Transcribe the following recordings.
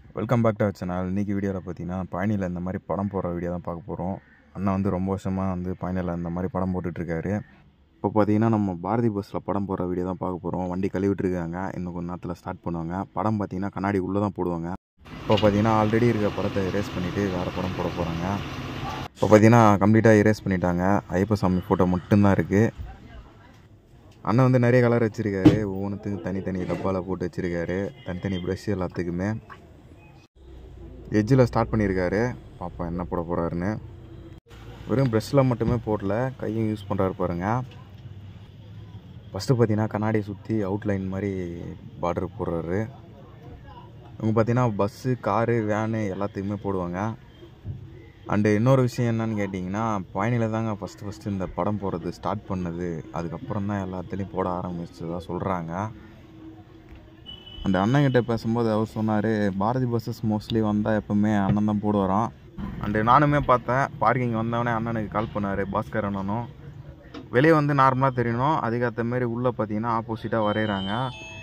welcome back to our channel இன்றைக்கி வீடியோவில் பார்த்தீங்கன்னா பயணியில் இந்த மாதிரி படம் போடுற வீடியோ தான் பார்க்க போகிறோம் அண்ணா வந்து ரொம்ப வருஷமாக வந்து பயணியில் இந்த மாதிரி படம் போட்டுட்ருக்காரு இப்போ பார்த்தீங்கன்னா நம்ம பாரதி பஸ்ஸில் படம் போடுற வீடியோ தான் பார்க்க போகிறோம் வண்டி கழுவிட்டுருக்காங்க இன்னும் கொஞ்ச நேரத்தில் ஸ்டார்ட் பண்ணுவாங்க படம் பார்த்தீங்கன்னா கண்ணாடி உள்ளே தான் போடுவாங்க இப்போ பார்த்தீங்கன்னா ஆல்ரெடி இருக்க படத்தை எரேஸ் பண்ணிவிட்டு வேறு படம் போட போகிறாங்க இப்போ பார்த்தீங்கன்னா கம்ப்ளீட்டாக எரேஸ் பண்ணிட்டாங்க ஐயப்ப சாமி ஃபோட்டோ மட்டும்தான் இருக்குது அண்ணன் வந்து நிறைய கலர் வச்சுருக்காரு ஒவ்வொன்றுத்துக்கும் தனித்தனி டப்பாவில் போட்டு வச்சுருக்காரு தனித்தனி ப்ரஷ் எல்லாத்துக்குமே எஜ்ஜில் ஸ்டார்ட் பண்ணியிருக்காரு பாப்பா என்ன போட போகிறாருன்னு வெறும் ப்ரெஷ்ஷில் மட்டுமே போடல கையும் யூஸ் பண்ணுறாரு பாருங்க ஃபஸ்ட்டு பார்த்தீங்கன்னா கண்ணாடியை சுற்றி அவுட்லைன் மாதிரி பார்டர் போடுறாரு இவங்க பார்த்தீங்கன்னா பஸ்ஸு காரு வேனு எல்லாத்துக்குமே போடுவாங்க அண்டு இன்னொரு விஷயம் என்னன்னு கேட்டிங்கன்னா பயணியில் தாங்க ஃபஸ்ட்டு ஃபஸ்ட்டு இந்த படம் போடுறது ஸ்டார்ட் பண்ணது அதுக்கப்புறம் தான் எல்லாத்துலேயும் போட ஆரம்பிச்சதாக சொல்கிறாங்க அந்த அண்ணன்கிட்ட பேசும்போது அவர் சொன்னார் பாரதி பஸ்ஸஸ் மோஸ்ட்லி வந்தால் எப்போவுமே அண்ணன் தான் போடுவாராம் அண்டு நானுமே பார்த்தேன் பார்க்கிங் வந்தவொடனே அண்ணனுக்கு கால் பண்ணார் பாஸ்கர் அண்ணனும் வெளியே வந்து நார்மலாக தெரியணும் அதுக்கேற்ற மாரி உள்ளே பார்த்தீங்கன்னா ஆப்போசிட்டாக வரைகிறாங்க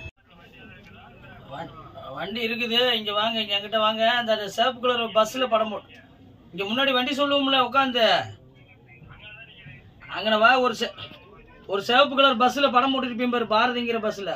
வண்- வண்டி இருக்குது இங்க வாங்க இங்க என்கிட்ட வாங்க அந்த சேப்பு கலர் பஸ்ல படம் போ இங்க முன்னாடி வண்டி சொல்லுவோம்ல உட்காந்து அங்கன வா ஒரு செ- ஒரு சிவப்பு கலர் பஸ்ல படம் போட்டுருப்பீங்க பாரு பாரதிங்கிற பஸ்ல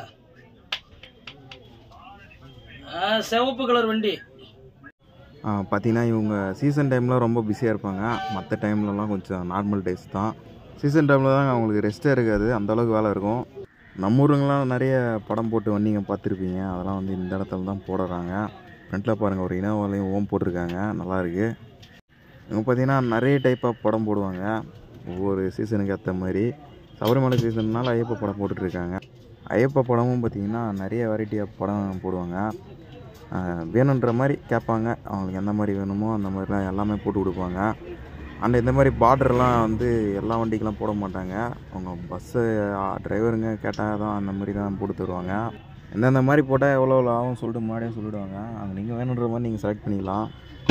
ஆ, சிவப்பு கலர் வண்டி பார்த்தீங்கன்னா இவங்க சீசன் டைமில் ரொம்ப பிஸியாக இருப்பாங்க மற்ற டைம்லலாம் கொஞ்சம் நார்மல் டேஸ் தான் சீசன் டைமில் தான் அவங்களுக்கு ரெஸ்ட்டே இருக்காது அந்தளவுக்கு வேலை இருக்கும் நம்ம ஊருங்களாம் நிறைய படம் போட்டு வண்டிங்க பார்த்துருப்பீங்க அதெல்லாம் வந்து இந்த இடத்துல தான் போடுறாங்க ஃப்ரண்ட்டில் பாருங்கள் ஒரு இனோவாலையும் ஓம் போட்டிருக்காங்க நல்லா இருக்கு இவங்க பார்த்தீங்கன்னா நிறைய டைப் ஆஃப் படம் போடுவாங்க ஒவ்வொரு சீசனுக்கு ஏற்ற மாதிரி சபரிமலை சீசன்னால ஐயப்ப படம் போட்டுட்ருக்காங்க ஐயப்ப படமும் பார்த்தீங்கன்னா நிறைய வெரைட்டி ஆஃப் படம் போடுவாங்க ஆஹ் வேணுன்ற மாதிரி கேட்பாங்க அவங்களுக்கு எந்த மாதிரி வேணுமோ அந்த மாதிரிலாம் எல்லாமே போட்டு கொடுப்பாங்க அண்ட் இந்த மாதிரி பார்டர்லாம் வந்து எல்லா வண்டிக்கெலாம் போட மாட்டாங்க அவங்க பஸ்ஸு டிரைவருங்க கேட்டால் தான் அந்த மாதிரி தான் போட்டு தருவாங்க எந்தெந்த மாதிரி போட்டால் எவ்வளோ எவ்வளோ ஆகும் சொல்லிட்டு முன்னாடியே சொல்லிவிடுவாங்க அங்கே நீங்கள் வேணுன்ற மாதிரி நீங்கள் செலக்ட் பண்ணிக்கலாம்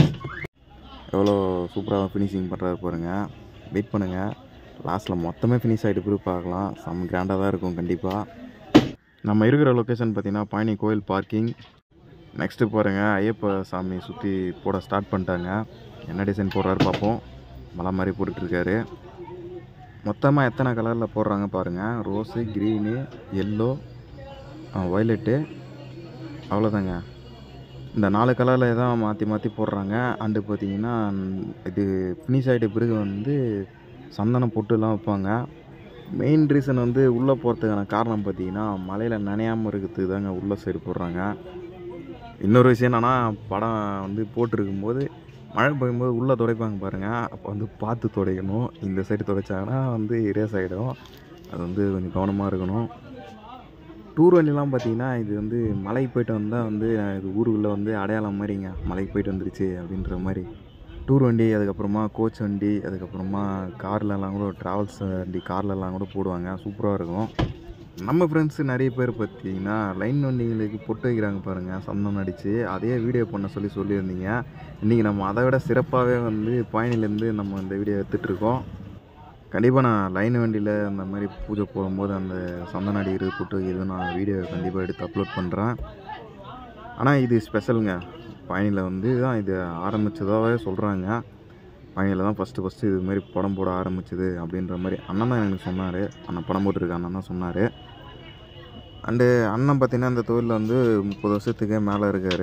எவ்வளோ சூப்பராக ஃபினிஷிங் பண்ணுறாரு பாருங்க வெயிட் பண்ணுங்கள் லாஸ்ட்டில் மொத்தமே ஃபினிஷ் ஆகிட்டு பிறகு பார்க்கலாம் செம்ம கிராண்டாக தான் இருக்கும் கண்டிப்பாக நம்ம இருக்கிற லொக்கேஷன் பார்த்திங்கன்னா பழனி கோயில் பார்க்கிங் நெக்ஸ்ட்டு பாருங்கள் ஐயப்ப சாமி சுற்றி போட ஸ்டார்ட் பண்ணிட்டாங்க என்ன டிசைன் போடுறாரு பார்ப்போம் மலை மாதிரி போட்டுட்ருக்காரு மொத்தமாக எத்தனை கலரில் போடுறாங்க பாருங்கள் ரோஸு க்ரீனு எல்லோ வயலட்டு அவ்வளோதாங்க இந்த நாலு கலரில் தான் மாற்றி மாற்றி போடுறாங்க அண்டு பார்த்தீங்கன்னா இது ஃபினிஷ் ஆகிட்ட பிறகு வந்து சந்தனம் பொட்டுலாம் வைப்பாங்க மெயின் ரீசன் வந்து உள்ளே போகிறதுக்கான காரணம் பார்த்தீங்கன்னா மலையில் நனையாமல் இருக்கிறதுக்கு தாங்க உள்ள சைடு போடுறாங்க இன்னொரு விஷயம் என்னன்னா படம் வந்து போட்டிருக்கும்போது மழை பெய்யும்போது உள்ளே துடைப்பாங்க பாருங்கள் அப்போ வந்து பார்த்து துடைக்கணும் இந்த சைடு துடைச்சாங்கன்னா வந்து இரேஸ் ஆகிடும் அது வந்து கொஞ்சம் கவனமாக இருக்கணும் டூர் வண்டிலாம் பார்த்தீங்கன்னா இது வந்து மலைக்கு போயிட்டு வந்தால் வந்து இது ஊருக்குள்ளே வந்து அடையாளம் மாதிரிங்க மலைக்கு போயிட்டு வந்துருச்சு அப்படின்ற மாதிரி டூர் வண்டி அதுக்கப்புறமா கோச் வண்டி அதுக்கப்புறமா கார்லலாம் கூட ட்ராவல்ஸ் வண்டி கார்லலாம் கூட போடுவாங்க சூப்பராக இருக்கும் நம்ம ஃப்ரெண்ட்ஸு நிறைய பேர் பார்த்தீங்கன்னா லைன் வண்டிங்களுக்கு பொட்டு வைக்கிறாங்க பாருங்கள் சந்தனம் அடித்து அதே வீடியோ பண்ண சொல்லி சொல்லியிருந்தீங்க இன்றைக்கி நம்ம அதை விட சிறப்பாகவே வந்து பயணிலேருந்து நம்ம இந்த வீடியோ எடுத்துகிட்ருக்கோம் கண்டிப்பாக நான் லைன் வண்டியில் அந்த மாதிரி பூஜை போடும்போது அந்த சந்தனம் அடிக்கிறது பொட்டு வைக்கிறது நான் வீடியோ கண்டிப்பாக எடுத்து அப்லோட் பண்ணுறேன் ஆனால் இது ஸ்பெஷலுங்க பயணியில் வந்து தான் இது ஆரம்பித்ததாகவே சொல்கிறாங்க பயணியில் தான் ஃபஸ்ட்டு ஃபஸ்ட்டு இது மாதிரி படம் போட ஆரம்பிச்சது அப்படின்ற மாதிரி அண்ணன் தான் எனக்கு சொன்னார் அண்ணன் படம் போட்டிருக்க அண்ணன் தான் சொன்னார் அண்டு அண்ணன் பார்த்தீங்கன்னா இந்த தொழிலில் வந்து முப்பது வருஷத்துக்கே மேலே இருக்கார்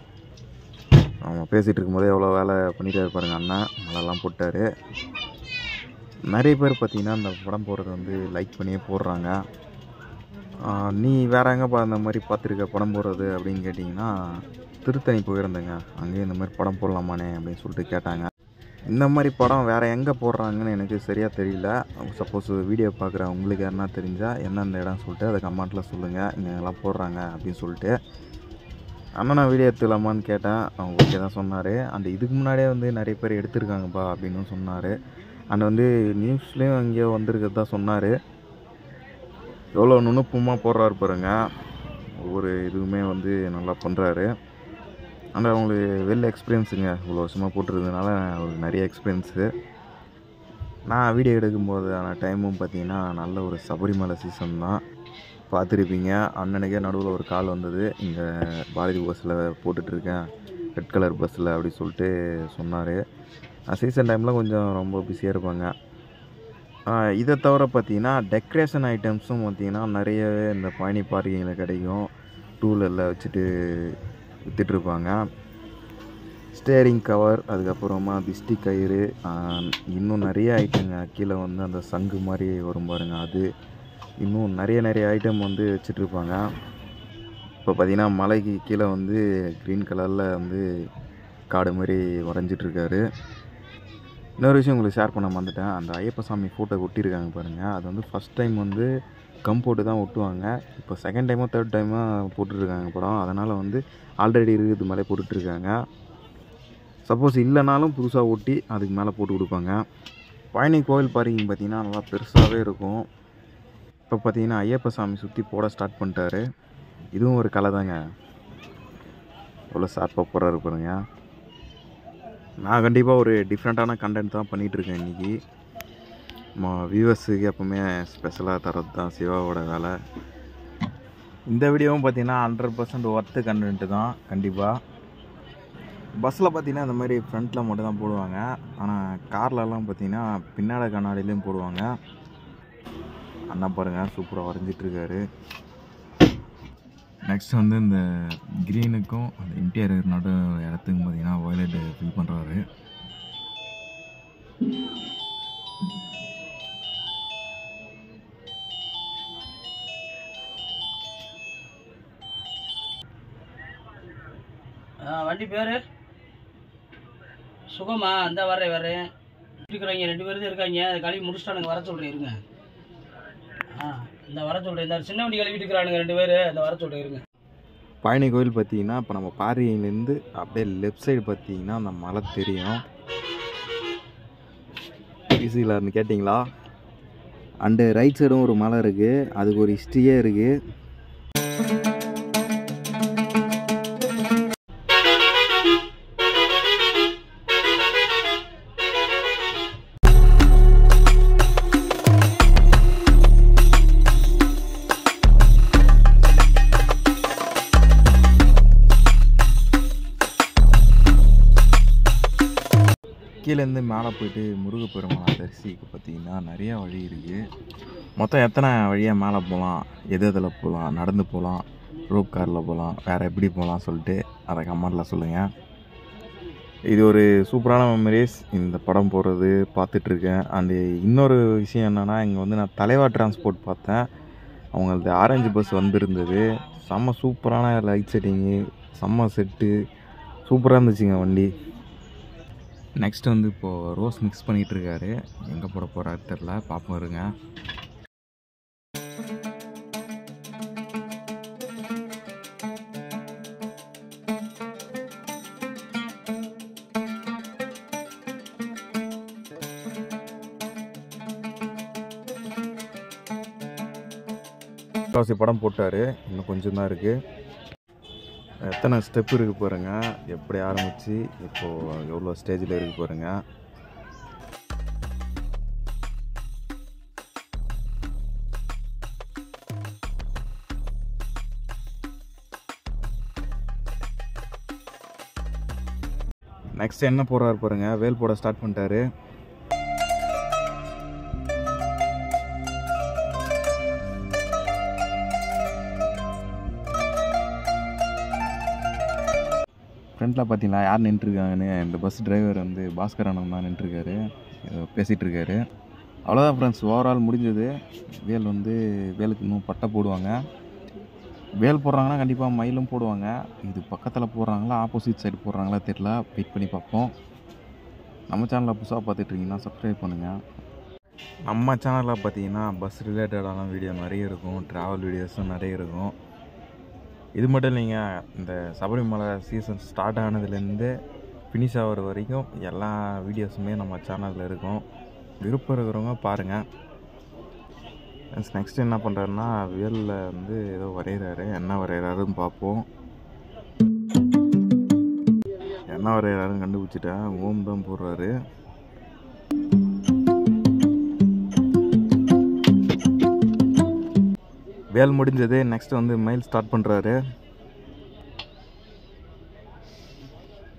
அவன் பேசிகிட்டு இருக்கும்போதே எவ்வளோ வேலை பண்ணிட்டாரு பாருங்க அண்ணன் மழைலாம் போட்டார் நிறைய பேர் பார்த்தீங்கன்னா இந்த படம் போடுறது வந்து லைக் பண்ணியே போடுறாங்க ஆஹ் நீ வேற எங்கேப்பா இந்த மாதிரி பார்த்துருக்க படம் போடுறது அப்படின்னு கேட்டிங்கன்னா திருத்தணி போயிருந்தேங்க அங்கேயும் இந்த மாதிரி படம் போடலாமானே அப்படின்னு சொல்லிட்டு கேட்டாங்க இந்த மாதிரி படம் வேறு எங்கே போடுறாங்கன்னு எனக்கு சரியாக தெரியல சப்போஸ் வீடியோ பார்க்குற உங்களுக்கு யாருன்னா தெரிஞ்சால் எந்தெந்த இடம் சொல்லிட்டு அதை கமெண்ட்டில் சொல்லுங்கள் இங்கெல்லாம் போடுறாங்க அப்படின்னு சொல்லிட்டு அண்ணா நான் வீடியோ எடுத்துக்கலாமான்னு கேட்டேன் அவங்க ஓகே தான் சொன்னார் அண்ட் இதுக்கு முன்னாடியே வந்து நிறைய பேர் எடுத்திருக்காங்கப்பா அப்படின்னு சொன்னார் அண்ட் வந்து நியூஸ்லேயும் எங்கேயோ வந்திருக்கிறது தான் சொன்னார் எவ்வளோ நுணுப்பமாக போடுறாரு பாருங்க ஒவ்வொரு இதுவுமே வந்து நல்லா பண்ணுறாரு ஆனால் அவங்களுக்கு வெல் எக்ஸ்பீரியன்ஸுங்க இவ்வளோ வருஷமாக போட்டிருந்ததுனால அவருக்கு நிறைய எக்ஸ்பீரியன்ஸு நான் வீடியோ எடுக்கும்போதான டைமும் பார்த்தீங்கன்னா நல்ல ஒரு சபரிமலை சீசன் தான் பார்த்துருப்பீங்க அண்ணனுக்கே நடுவில் ஒரு கால் வந்தது இங்கே பாரதி பஸ்ஸில் போட்டுட்ருக்கேன் ரெட் கலர் பஸ்ஸில் அப்படி சொல்லிட்டு சொன்னார் சீசன் டைமில் கொஞ்சம் ரொம்ப பிஸியாக இருப்பாங்க ஆஹ் இதை தவிர பார்த்தீங்கன்னா டெக்கரேஷன் ஐட்டம்ஸும் பார்த்தீங்கன்னா நிறையவே இந்த பழனி பார்க்கிங்கில் கிடைக்கும் டூ வீலரில் வச்சுட்டு விற்றுட்ருப்பாங்க ஸ்டேரிங் கவர் அதுக்கப்புறமா திஷ்டி கயிறு ஆஹ் இன்னும் நிறைய ஐட்டங்க கீழே வந்து அந்த சங்கு மாதிரி வரும் பாருங்க அது இன்னும் நிறைய நிறைய ஐட்டம் வந்து வச்சிட்ருப்பாங்க இப்போ பார்த்தீங்கன்னா மலைக்கு கீழே வந்து க்ரீன் கலரில் வந்து காடு மாதிரி வரைஞ்சிட்ருக்காரு இன்னொரு விஷயம் உங்களுக்கு ஷேர் பண்ண மறந்துட்டேன் அந்த ஐயப்ப சாமி ஃபோட்டோ ஒட்டியிருக்காங்க பாருங்கள் அது வந்து ஃபஸ்ட் டைம் வந்து கம் போட்டு தான் ஒட்டுவாங்க இப்போ செகண்ட் டைமோ தேர்ட் டைமோ போட்டுட்ருக்காங்க படம் அதனால் வந்து ஆல்ரெடி இருக்குது மேலே போட்டுட்ருக்காங்க சப்போஸ் இல்லைனாலும் புதுசாக ஒட்டி அதுக்கு மேலே போட்டு கொடுப்பாங்க பழனி கோவில் பார்க்கிங் பார்த்தீங்கன்னா நல்லா பெருசாகவே இருக்கும் இப்போ பார்த்தீங்கன்னா ஐயப்ப சாமி சுற்றி போட ஸ்டார்ட் பண்ணிட்டாரு இதுவும் ஒரு கலை தாங்க எவ்வளோ ஷார்ப்பாக போகிறாரு பாருங்க நான் கண்டிப்பாக ஒரு டிஃப்ரெண்ட்டான கண்டென்ட் தான் பண்ணிகிட்ருக்கேன் இன்றைக்கி நம்ம வியூவர்ஸுக்கு எப்போவுமே ஸ்பெஷலாக தரது தான் சிவாவோட வேலை இந்த வீடியோவும் பார்த்தீங்கன்னா ஹண்ட்ரட் பர்சன்ட் ஒர்த்து கண்டென்ட்டு தான் கண்டிப்பாக பஸ்ஸில் பார்த்தீங்கன்னா இந்த மாதிரி ஃப்ரண்ட்டில் மட்டும் தான் போடுவாங்க ஆனால் கார்லலாம் பார்த்தீங்கன்னா பின்னாடி கண்ணாடிலையும் போடுவாங்க அண்ணா பாருங்கள் சூப்பராக வரைஞ்சிட்ருக்காரு நெக்ஸ்ட் வந்து இந்த க்ரீனுக்கும் அந்த இன்டீரியர் நடு இடத்துக்கும் பார்த்தீங்கன்னா வயலட் ஃபில் பண்ணுறாரு ஆ, வண்டி பேர் சுகமா அந்த வர்றேன் வர்றேன் இருக்கிறவங்க ரெண்டு பேரும் தான் இருக்காங்க அதை கழுவி முடிச்சுட்டானுங்க வர சொல்கிறேன் இருங்க ஆ இந்த வர சொல்கிறேன் இந்த சின்ன வண்டி கழுவிட்டு இருக்கிறானுங்க ரெண்டு பேர் இந்த வர சொல்கிறேன் இருங்க பழனி கோயில் பார்த்தீங்கன்னா இப்போ நம்ம பாரியிலேருந்து அப்படியே லெஃப்ட் சைடு பார்த்தீங்கன்னா அந்த மலை தெரியும் ஈஸிலார்னு கேட்டிங்களா அண்டு ரைட் சைடும் ஒரு மலை இருக்குது அதுக்கு ஒரு ஹிஸ்ட்ரியே இருக்குது கீழேருந்து மேலே போயிட்டு முருகப்பெருமானை தரிசிக்க பார்த்தீங்கன்னா நிறைய வழி இருக்குது மொத்தம் எத்தனை வழியாக மேலே போகலாம் எது எதில் போகலாம் நடந்து போகலாம் ரோப் காரில் போகலாம் வேறு எப்படி போகலாம் சொல்லிட்டு அதை கமெண்டில் சொல்லுங்கள் இது ஒரு சூப்பரான மெமரிஸ் இந்த படம் போகிறது பார்த்துட்ருக்கேன் அண்டு இன்னொரு விஷயம் என்னென்னா இங்கே வந்து நான் தலைவா டிரான்ஸ்போர்ட் பார்த்தேன் அவங்களது ஆரஞ்சு பஸ் வந்திருந்தது செம்ம சூப்பரான லைட் செட்டிங்கு செம்ம செட்டு சூப்பராக இருந்துச்சுங்க வண்டி நெக்ஸ்ட் வந்து இப்போது ரோஸ் மிக்ஸ் பண்ணிகிட்டு இருக்காரு எங்கே போட போகிறாரு தெரில பார்ப்போம் இருங்க முக்கால்வாசி படம் போட்டார் இன்னும் கொஞ்சம் தான் இருக்குது எத்தனை ஸ்டெப் இருக்குது பாருங்க எப்படி ஆரம்பித்து இப்போது எவ்வளோ ஸ்டேஜில் இருக்குது பாருங்க நெக்ஸ்ட் என்ன போடுறாரு பாருங்க வேல் போட ஸ்டார்ட் பண்ணிட்டாரு ஃப்ரண்ட்டில் பார்த்தீங்களா யார் நின்றுருக்காங்கன்னு இந்த பஸ் டிரைவர் வந்து பாஸ்கர் அண்ணன் தான் நின்றுருக்காரு பேசிகிட்டு இருக்காரு அவ்வளோதான் ஃப்ரெண்ட்ஸ் ஓவரால் முடிஞ்சது வேல் வந்து வேலுக்கு இன்னும் பட்டை போடுவாங்க வேல் போடுறாங்கன்னா கண்டிப்பாக மயிலும் போடுவாங்க இது பக்கத்தில் போடுறாங்களா ஆப்போசிட் சைடு போடுறாங்களா தெரியல வெயிட் பண்ணி பார்ப்போம் நம்ம சேனலில் புதுசாக பார்த்துட்ருக்கீங்கன்னா சப்ஸ்கிரைப் பண்ணுங்கள் நம்ம சேனலில் பார்த்தீங்கன்னா பஸ் ரிலேட்டடான வீடியோ நிறைய இருக்கும் ட்ராவல் வீடியோஸும் நிறைய இருக்கும் இது மட்டும் இல்லைங்க இந்த சபரிமலை சீசன் ஸ்டார்ட் ஆனதுலேருந்து ஃபினிஷ் ஆகிற வரைக்கும் எல்லா வீடியோஸுமே நம்ம சேனலில் இருக்கும் விருப்பம் இருக்கிறவங்க பாருங்கள் நெக்ஸ்ட் என்ன பண்ணுறாருன்னா வியலில் வந்து ஏதோ வரைகிறாரு என்ன வரைகிறாருன்னு பார்ப்போம் என்ன வரைகிறாருன்னு கண்டுபிடிச்சிட்டேன் ஓம் தான் போடுறாரு வேல் முடிஞ்சது நெக்ஸ்ட் வந்து மைல் ஸ்டார்ட் பண்ணுறாரு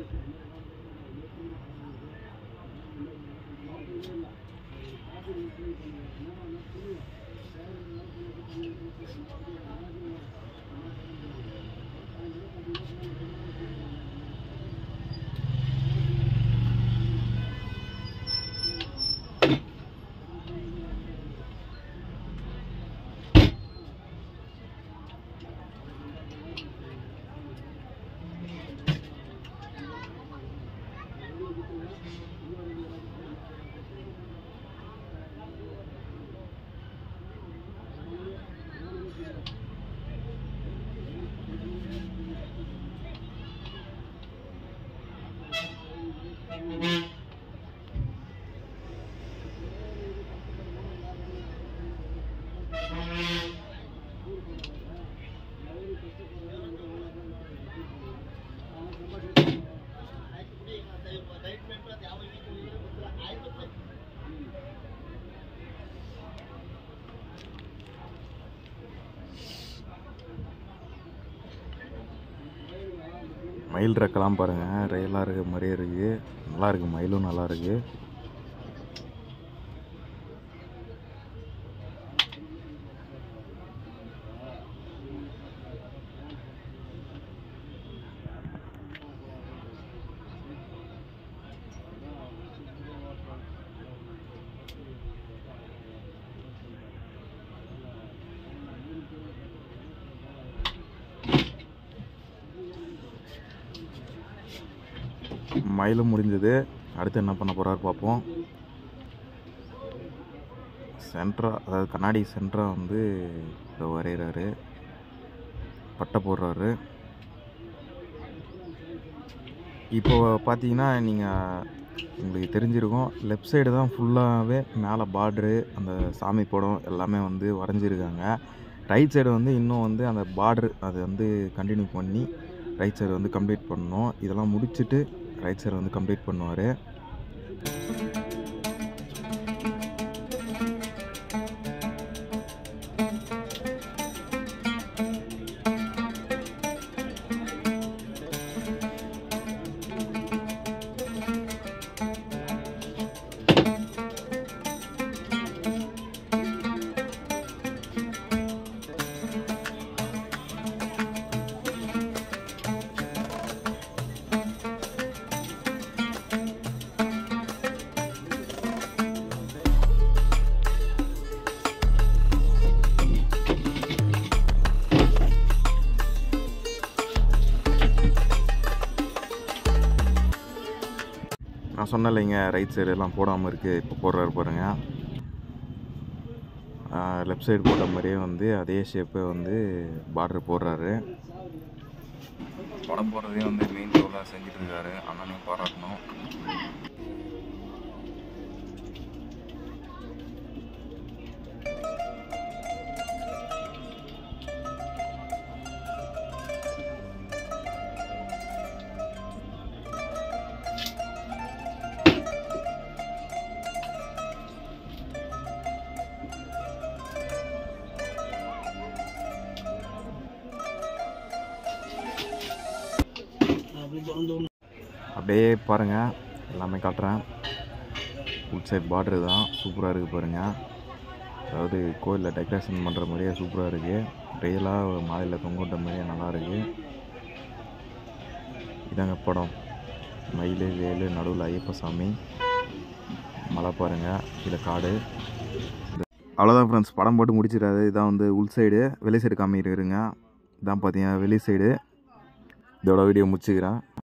மயில் ரெக்கலாம் பாருங்கள் ரயிலாக இருக்க மாதிரியே இருக்குது நல்லா இருக்குது மயிலும் நல்லா இருக்குது மயிலும் முடிஞ்சது அடுத்து என்ன பண்ண போகிறாரு பார்ப்போம் சென்ட்ரா அதாவது கண்ணாடி சென்ட்ரா வந்து இதை வரைகிறாரு பட்டை போடுறாரு இப்போ பார்த்தீங்கன்னா நீங்கள் உங்களுக்கு தெரிஞ்சிருக்கும் லெஃப்ட் சைடு தான் ஃபுல்லாகவே மேலே பார்ட்ரு அந்த சாமி படம் எல்லாமே வந்து வரைஞ்சிருக்காங்க ரைட் சைடு வந்து இன்னும் வந்து அந்த பார்டர் அது வந்து கண்டினியூ பண்ணி ரைட் சைடு வந்து கம்ப்ளீட் பண்ணணும் இதெல்லாம் முடிச்சுட்டு ரைட் சைடு வந்து கம்ப்ளீட் பண்ணுவார் நான் சொன்னேன் இல்லைங்க ரைட் சைடு எல்லாம் போடாமல் இருக்குது இப்போ போடுறாரு பாருங்க லெஃப்ட் சைடு போட்ட மாதிரியே வந்து அதே ஷேப்பை வந்து பார்டர் போடுறாரு படம் போடுறதே வந்து மெயின் ரோலாக செஞ்சுட்டு இருக்காரு அண்ணனையும் பாராட்டணும் அப்படி திறந்து ஒன்று அப்படியே பாருங்கள் எல்லாமே காட்டுறேன் உட் சைட் பார்டர் தான் சூப்பராக இருக்குது பாருங்கள் அதாவது கோயிலில் டெக்கரேஷன் பண்ணுற மாதிரியே சூப்பராக இருக்குது ரியலாக மாலையில் தொங்க விட்ட மாதிரியே நல்லா இருக்குது இதாங்க படம் மயில் வேலு நடுவில் ஐயப்ப சாமி மலை பாருங்கள் கீழே காடு அவ்வளோதான் ஃப்ரெண்ட்ஸ் படம் போட்டு முடிச்சிடாது இதான் வந்து உள் சைடு வெளி சைடு காமிக்கிறேங்க இதான் பார்த்தீங்கன்னா வெளி சைடு இதோட வீடியோ முடிச்சுக்கிறேன்